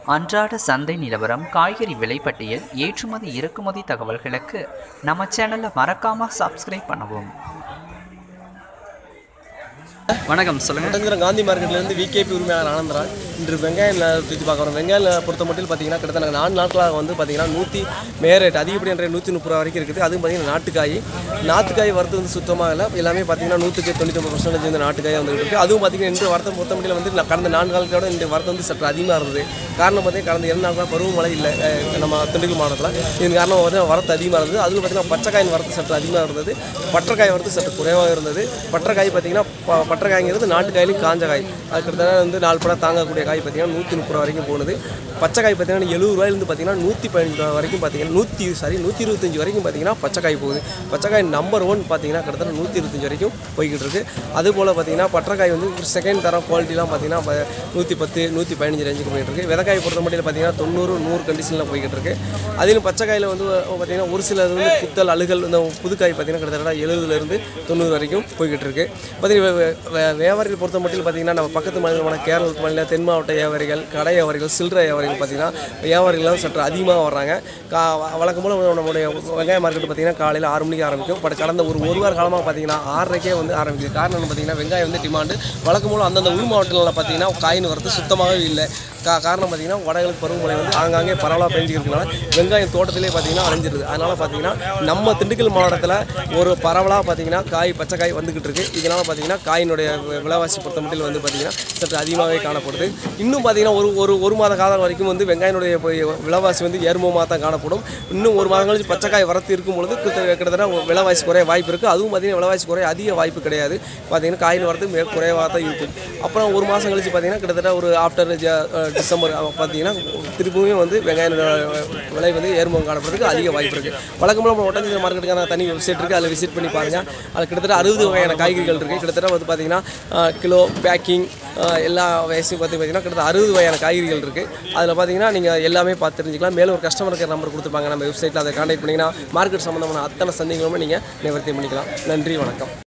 அன்றாட சந்தை நிலவரம் காய்கறி விலை பட்டியல் ஏற்றுமதி இறக்குமதி தகவல்களுக்கு நம்ம சேனலை மறக்காம சப்ஸ்கிரைப் பண்ணவும் வணக்கம் சொல்லுங்கள் ஒட்டஞ்சரம் காந்தி மார்க்கெட்லேருந்து விகேபி உரிமையாளர் ஆனந்தராஜ் இன்று வெங்காயம் நிலவரத்தை பற்றி பார்க்க வரோம் வெங்காயம் நிலவரம் பொறுத்த மட்டும் பார்த்தீங்கன்னா கிட்டத்தட்ட நாலு நாட்களாக வந்து பார்த்தீங்கன்னா நூற்றி மே ரேட் அதிகப்படியான ரேட் நூற்றி முப்பது ரூபா வரைக்கும் இருக்குது அதுவும் பார்த்தீங்கன்னா நாட்டுக்காய் நாட்டுக்காய் வரது வந்து சுத்தமாக இல்லை எல்லாமே பார்த்தீங்கன்னா நூற்றுக்கு தொண்ணூற்றி ஒன்பது பர்சன்டேஜ் வந்து நாட்டுக்காய் வந்துட்டு இருக்குது அதுவும் பார்த்தீங்கன்னா இன்று வரத்தை பொறுத்த மட்டும் வந்து நான் கடந்த நான்கு நாட்களோட இந்த வரத்து வந்து சற்று அதிகமாக இருந்தது காரணம் பார்த்தீங்கன்னா கடந்த இரண்டு நாட்களாக பருவமழை இல்லை அஹ் நம்ம திண்டுக்கல் மாவட்டத்தில் இதன் காரணமாக வந்து வரத்து அதிகமாக இருந்தது அதுவும் பார்த்தீங்கன்னா பச்சைக்காயின் வரத்து சற்று அதிகமாக இருந்தது பட்டக்காய் வரத்து சற்று குறைவாக இருந்தது பட்டக்காய் பார்த்தீங்கன்னா ப- பட்டக்காய்ங்கிறது நாட்டுக்காயிலும் காஞ்ச காய் அது கிட்டத்தட்ட வந்து நாலு படம் தாங்கக்கூடிய காய் பார்த்தீங்கன்னா நூற்றி முப்பது ரூபா வரைக்கும் போனது பச்சைக்காய் பார்த்தீங்கன்னா எழுபது ரூபாயிலிருந்து பார்த்தீங்கன்னா நூற்றி பதினஞ்சு ரூபா வரைக்கும் பார்த்தீங்கன்னா நூற்றி சாரி நூற்றி இருபத்தஞ்சு வரைக்கும் பார்த்தீங்கன்னா பச்சைக்காய் போகுது பச்சைக்காய் நம்பர் ஒன் பார்த்தீங்கன்னா கிட்டத்தட்ட நூற்றி இருபத்தஞ்சு வரைக்கும் போய்கிட்டு இருக்கு அதுபோல் பார்த்தீங்கன்னா பட்டக்காய் வந்து செகண்ட் தரம் குவாலிட்டிலாம் பார்த்தீங்கன்னா ப- நூற்றி பத்து நூற்றி பதினஞ்சு ரேஞ்சுக்கு போயிட்டு இருக்கு விதக்காய் பொறுத்த மட்டும் பார்த்தீங்கன்னா தொண்ணூறு நூறு கண்டிஷனில் போய்கிட்டு இருக்கு அதிலும் பச்சைக்காயில் வந்து பார்த்தீங்கன்னா ஒரு சில வந்து குத்தல் அழுகல் இந்த புதுக்காய் பார்த்தீங்கன்னா கிட்டத்தட்ட எழுபதுலேருந்து தொண்ணூறு வரைக்கும் போய்கிட்டு இருக்கு பார்த்தீங்கன்னா வே- வே- வியாபாரிகள் பொறுத்த மட்டும் பார்த்தீங்கன்னா நம்ம பக்கத்து மாநிலமான கேரள மாநில தென் மாவட்ட வியாபாரிகள் கடை வியாபாரிகள் சில்லறை வியாபாரிகள் பார்த்தீங்கன்னா வியாபாரிகள்லாம் சற்று அதிகமாக வர்றாங்க கா வழக்கம் போல் நம்மளுடைய வெங்காய மார்க்கெட் பார்த்தீங்கன்னா காலையில் ஆறு மணிக்கு ஆரம்பிக்கும் பட் கடந்த ஒரு ஒரு வார காலமாக பார்த்தீங்கன்னா ஆறரைக்கே வந்து ஆரம்பிக்குது காரணம் என்ன பார்த்தீங்கன்னா வெங்காயம் வந்து டிமாண்டு வழக்கம் போல் அந்தந்த உள் மாவட்டங்களில் பார்த்தீங்கன்னா காயின் வரது சுத்தமாகவே இல்லை கா காரணம் பார்த்தீங்கன்னா வடகிழக்கு பருவமழை வந்து ஆங்காங்கே பரவலாக பெஞ்சிக்கிறதுனால வெங்காயம் தோட்டத்திலே பார்த்தீங்கன்னா அழிஞ்சிருது அதனால் பார்த்தீங்கன்னா நம்ம திண்டுக்கல் மாவட்டத்தில் ஒரு பரவலாக பார்த்தீங்கன்னா காய் பச்சை காய் வந்துக்கிட்டு இருக்கு இதனால் பார்த்தீங்கன்னா காயினுடைய வி- விலைவாசி பொறுத்த மட்டும் வந்து பார்த்தீங்கன்னா சற்று அதிகமாகவே காணப்படுது இன்னும் பார்த்தீங்கன்னா ஒரு ஒரு ஒரு மாத காலம் வரைக்கும் வந்து வெங்காயனுடைய போய் விலைவாசி வந்து ஏர்மமாக தான் காணப்படும் இன்னும் ஒரு மாதம் கழிச்சு பச்சை காய் வரத்து இருக்கும் பொழுது கிட்ட- கிட்டத்தட்ட விலைவாசி குறைய வாய்ப்பு இருக்குது அதுவும் பார்த்தீங்கன்னா விலைவாசி குறைய அதிக வாய்ப்பு கிடையாது பார்த்தீங்கன்னா காயின் வரது மிக குறைவாக தான் இருக்கும் அப்புறம் ஒரு மாதம் கழிச்சு பார்த்தீங்கன்னா கிட்டத்தட்ட ஒரு ஆஃப்டர் டிசம்பர் பார்த்தீங்கன்னா திருப்பியும் வந்து வெங்காய விலை வந்து ஏறுமுகம் காணப்படுறதுக்கு அதிக வாய்ப்பு இருக்குது வழக்கமாக நம்ம ஒட்டஞ்சல் மார்க்கெட்டுக்கான தனி வெப்சைட் இருக்குது அதில் விசிட் பண்ணி பாருங்கள் அதில் கிட்டத்தட்ட அறுபது வகையான காய்கறிகள் இருக்குது கிட்டத்தட்ட வந்து பார்த்தீங்கன்னா கிலோ பேக்கிங் எல்லா வயசையும் பார்த்து பார்த்தீங்கன்னா கிட்டத்தட்ட அறுபது வகையான காய்கறிகள் இருக்குது அதில் பார்த்தீங்கன்னா நீங்கள் எல்லாமே பார்த்து தெரிஞ்சுக்கலாம் மேலும் ஒரு கஸ்டமர் கேர் நம்பர் கொடுத்துருப்பாங்க நம்ம வெப்சைட்டில் அதை கான்டாக்ட் பண்ணிங்கன்னா மார்க்கெட் சம்மந்தமான அத்தனை சந்தேகங்களுமே நீங்கள் நிவர்த்தி பண்ணிக்கலாம் நன்றி வணக்கம்